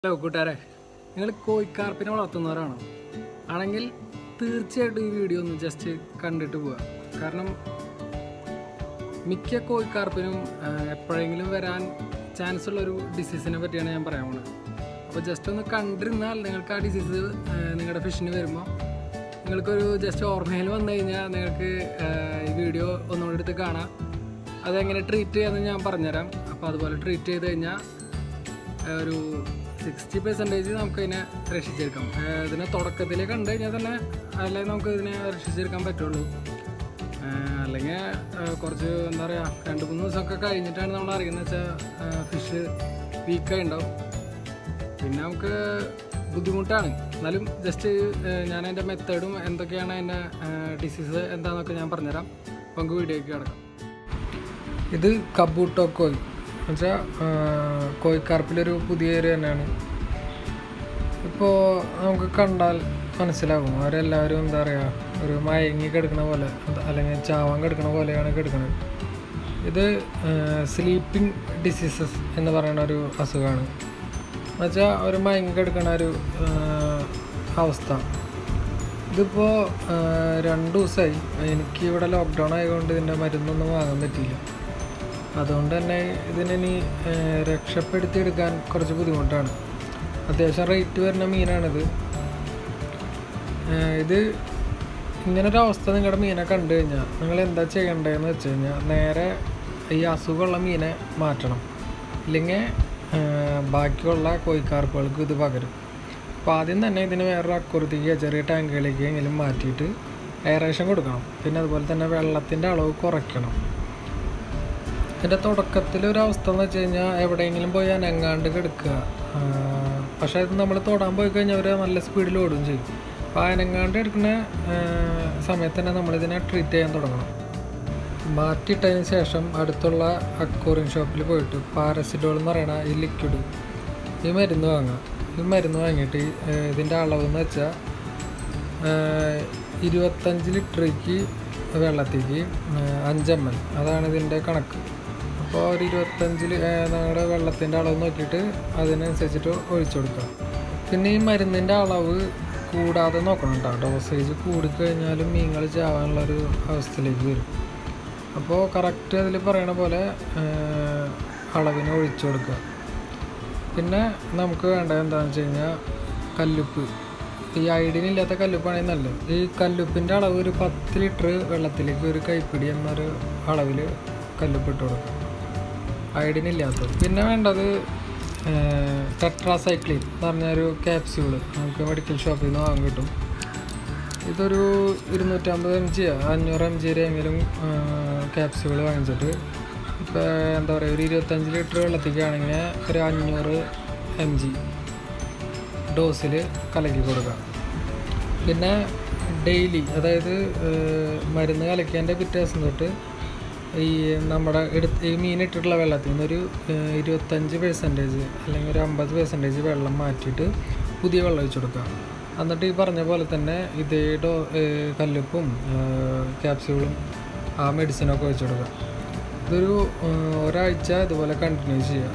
hello കൂട്ടുകാരെ നിങ്ങൾ കോഴിക്കാർപ്പിനെ വളർത്തുന്നവരാണോ ആണെങ്കിൽ തീർച്ചയായിട്ടും ഈ വീഡിയോ ഒന്ന് ജസ്റ്റ് കണ്ടിട്ട് പോവുക കാരണം മിക്ക കോഴിക്കാർപ്പിനും ആ, എപ്പോഴെങ്കിലും വരാൻ ചാൻസ് ഉള്ള ഒരു ഡിസീസിനെ പറ്റിയാണ് ഞാൻ പറയാൻ പോകുന്നത് അപ്പോൾ ജസ്റ്റ് ഒന്ന് കണ്ടിരുന്നാൽ നിങ്ങൾക്ക് ആ ഡിസീസ് നിങ്ങളുടെ ഫിഷിന് വരുമ്പോൾ നിങ്ങൾക്കൊരു ജസ്റ്റ് ഓർമ്മയിൽ വന്നു കഴിഞ്ഞാൽ നിങ്ങൾക്ക് ആ, ഈ വീഡിയോ ഒന്നുകൂടി എടുത്ത് കാണാം അതെങ്ങനെ ട്രീറ്റ് ചെയ്യാമെന്ന് ഞാൻ പറഞ്ഞുതരാം അപ്പോൾ അതുപോലെ ട്രീറ്റ് ചെയ്ത് കഴിഞ്ഞാൽ ഒരു സിക്സ്റ്റി പെർസെൻറ്റേജ് നമുക്ക് ഇതിനെ രക്ഷിച്ചെടുക്കാം ഏഹ് ഇതിനെ തുടക്കത്തിൽ കണ്ടു കഴിഞ്ഞാൽ തന്നെ അല്ലെങ്കിൽ നമുക്ക് ഇതിനെ രക്ഷിച്ചെടുക്കാൻ പറ്റുള്ളൂ ഏഹ് അല്ലെങ്കിൽ ഏഹ് കുറച്ച് എന്താ പറയുക രണ്ട് മൂന്ന് ദിവസമൊക്കെ കഴിഞ്ഞിട്ടാണ് നമ്മൾ അറിയുന്നത് വെച്ചാൽ ഫിഷ് വീക്കായി ഉണ്ടാവും പിന്നെ നമുക്ക് ബുദ്ധിമുട്ടാണ് എന്നാലും ജസ്റ്റ് ഞാൻ അതിൻ്റെ മെത്തേഡും എന്തൊക്കെയാണ് അതിൻ്റെ ഡിസീസ് എന്താണെന്നൊക്കെ ഞാൻ പറഞ്ഞുതരാം അപ്പോൾ നമുക്ക് വീഡിയോയ്ക്ക് കിടക്കാം ഇത് കബൂട്ടോ കോയ് എന്നുവെച്ചാൽ കോഴിക്കാർപ്പിലൊരു പുതിയ ഏരിയ തന്നെയാണ് ഇപ്പോൾ നമുക്ക് കണ്ടാൽ മനസ്സിലാകും അവരെല്ലാവരും എന്താ പറയുക ഒരു മയങ്ങി കിടക്കണ പോലെ അത് അല്ലെങ്കിൽ ചാവാൻ കിടക്കണ പോലെയാണ് കിടക്കുന്നത് ഇത് സ്ലീപ്പിംഗ് ഡിസീസസ് എന്ന് പറയുന്ന ഒരു അസുഖമാണ് എന്നുവെച്ചാൽ ഒരു മയങ്ങി കിടക്കണ ഒരു ആ, അവസ്ഥ ഇതിപ്പോൾ രണ്ട് ദിവസമായി എനിക്ക് ഇവിടെ ലോക്ക്ഡൗൺ ആയതുകൊണ്ട് ഇതിൻ്റെ മരുന്നൊന്നും വാങ്ങാൻ പറ്റിയില്ല അതുകൊണ്ട് തന്നെ ഇതിനി രക്ഷപ്പെടുത്തിയെടുക്കാൻ കുറച്ച് ബുദ്ധിമുട്ടാണ് അത്യാവശ്യം റേറ്റ് വരുന്ന മീനാണിത് ഏഹ് ഇത് ഇങ്ങനൊരു അവസ്ഥ നിങ്ങളുടെ മീനെ കണ്ടു കഴിഞ്ഞാൽ നിങ്ങൾ എന്താ ചെയ്യേണ്ടതെന്ന് വെച്ച് കഴിഞ്ഞാൽ നേരെ ഈ അസുഖമുള്ള മീനെ മാറ്റണം ഇല്ലെങ്കിൽ ബാക്കിയുള്ള കോഴിക്കാർപ്പുകൾക്ക് ഇത് പകരും അപ്പോൾ ആദ്യം തന്നെ ഇതിന് വേറൊരു അക്കുറത്തേക്ക് ചെറിയ ടാങ്കുകളിലേക്ക് എങ്കിലും മാറ്റിയിട്ട് എയറേഷൻ കൊടുക്കണം പിന്നെ അതുപോലെ തന്നെ വെള്ളത്തിൻ്റെ അളവ് കുറയ്ക്കണം ഇതിൻ്റെ തുടക്കത്തിൽ ഒരു അവസ്ഥ എന്ന് വെച്ച് കഴിഞ്ഞാൽ എവിടെയെങ്കിലും പോയി അനങ്ങാണ്ട് കിടക്കുക പക്ഷേ ഇത് നമ്മൾ തൊടാൻ പോയി കഴിഞ്ഞാൽ അവർ നല്ല സ്പീഡിൽ ഓടുകയും ചെയ്യും അപ്പോൾ അനങ്ങാണ്ട് എടുക്കുന്ന സമയത്ത് തന്നെ നമ്മളിതിനെ ട്രീറ്റ് ചെയ്യാൻ തുടങ്ങണം മാറ്റിയിട്ടതിന് ശേഷം അടുത്തുള്ള അക്വറിയം ഷോപ്പിൽ പോയിട്ട് പാരസിറ്റോൾ എന്ന് പറയുന്ന ഈ ലിക്വിഡ് ഈ മരുന്ന് വാങ്ങുക ഈ മരുന്ന് വാങ്ങിയിട്ട് ഈ, ഏഹ്, ഇതിൻ്റെ അളവെന്ന് വെച്ചാൽ ഏഹ്, ഇരുപത്തഞ്ച് ലിറ്ററിക്ക് വെള്ളത്തേക്ക് ഏഹ്, അഞ്ച് എം എൽ അതാണ് ഇതിൻ്റെ കണക്ക് അപ്പോൾ ഒരു ഇരുപത്തഞ്ച് ലി- ഏഹ്, നമ്മുടെ വെള്ളത്തിൻ്റെ അളവ് നോക്കിയിട്ട് അതിനനുസരിച്ചിട്ട് ഒഴിച്ചു കൊടുക്കുക പിന്നെ ഈ മരുന്നിൻ്റെ അളവ് കൂടാതെ നോക്കണം കേട്ടോ ഡോസേജ് കൂടിക്കഴിഞ്ഞാലും മീനുകൾ ചാവാനുള്ളൊരു അവസ്ഥയിലേക്ക് വരും അപ്പോൾ കറക്റ്റ് അതിൽ പറയണ പോലെ ഏഹ്, അളവിന് ഒഴിച്ചു കൊടുക്കുക പിന്നെ നമുക്ക് വേണ്ടത് എന്താണെന്ന് വെച്ച് കഴിഞ്ഞാൽ കല്ലുപ്പ് ഈ അയഡിൻ ഇല്ലാത്ത കല്ലുപ്പാണെങ്കിൽ നല്ലത് ഈ കല്ലുപ്പിൻ്റെ അളവ് ഒരു പത്ത് ലിറ്റർ വെള്ളത്തിലേക്ക് ഒരു കൈപ്പിടി എന്നൊരു അളവിൽ കല്ലുപ്പ് ഇട്ട് കൊടുക്കുക അയഡിൻ ഇല്ലാത്തത് പിന്നെ വേണ്ടത് ടെട്രാസൈക്ലിൻ എന്ന് പറഞ്ഞൊരു ക്യാപ്സ്യൂള് നമുക്ക് മെഡിക്കൽ ഷോപ്പിൽ നിന്ന് വാങ്ങാൻ കിട്ടും ഇതൊരു ഇരുന്നൂറ്റമ്പത് എം ജി അഞ്ഞൂറ് എം ജിയിലെങ്കിലും ക്യാപ്സ്യൂൾ വാങ്ങിച്ചിട്ട് ഇപ്പോൾ എന്താ പറയുക ഒരു ഇരുപത്തഞ്ച് ലിറ്റർ വെള്ളത്തേക്കാണെങ്കിൽ ഒരു അഞ്ഞൂറ് എം ജി ഡോസിൽ കലക്കി കൊടുക്കുക പിന്നെ ഡെയിലി അതായത് ഏഹ്, മരുന്ന് കലക്കിയതിൻ്റെ പിറ്റേ ദിവസം തൊട്ട് ഈ നമ്മുടെ എടുത്ത് ഈ മീൻ ഇട്ടിട്ടുള്ള വെള്ളത്തിൽ നിന്നൊരു ഏഹ്, ഇരുപത്തഞ്ച് പെർസെൻറ്റേജ് അല്ലെങ്കിൽ ഒരു അമ്പത് പെർസെൻറ്റേജ് വെള്ളം മാറ്റിയിട്ട് പുതിയ വെള്ളം ഒഴിച്ചു കൊടുക്കുക എന്നിട്ട് ഈ പറഞ്ഞ പോലെ തന്നെ ഇതേ ഡോ ഏഹ്, കല്ലുപ്പും ക്യാപ്സ്യൂളും ആ മെഡിസിനൊക്കെ ഒഴിച്ചു കൊടുക്കുക ഇതൊരു ഏഹ്, ഒരാഴ്ച ഇതുപോലെ കണ്ടിന്യൂ ചെയ്യുക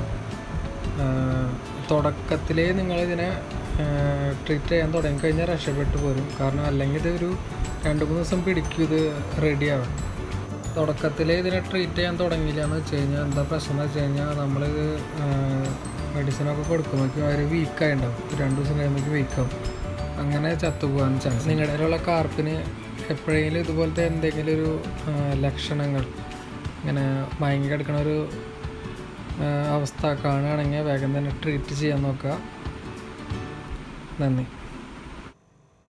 തുടക്കത്തിലേ നിങ്ങളിതിനെ ട്രീറ്റ് ചെയ്യാൻ തുടങ്ങിക്കഴിഞ്ഞാൽ രക്ഷപ്പെട്ടു പോരും കാരണം അല്ലെങ്കിൽ ഇതൊരു രണ്ട് മൂന്ന് ദിവസം പിടിക്കും ഇത് റെഡി ആവാൻ തുടക്കത്തിലേ ഇതിനെ ട്രീറ്റ് ചെയ്യാൻ തുടങ്ങിയില്ല എന്ന് വെച്ച് കഴിഞ്ഞാൽ എന്താ പ്രശ്നം എന്ന് വെച്ച് കഴിഞ്ഞാൽ നമ്മളിത് മെഡിസിനൊക്കെ കൊടുക്കുമ്പോഴേക്കും അവർ വീക്കായി ഉണ്ടാവും രണ്ട് ദിവസം കഴിയുമ്പോഴേക്കും വീക്കാവും അങ്ങനെ ചത്തുപോകാൻ ചാൻസ് നിങ്ങളുടെ കയ്യിലുള്ള കാർപ്പിന് എപ്പോഴെങ്കിലും ഇതുപോലത്തെ എന്തെങ്കിലും ഒരു ആ, ലക്ഷണങ്ങൾ ഇങ്ങനെ മയങ്ങി കിടക്കണ ഒരു ആ, അവസ്ഥ കാണുകയാണെങ്കിൽ വേഗം തന്നെ ട്രീറ്റ് ചെയ്യാൻ നോക്കുക നന്ദി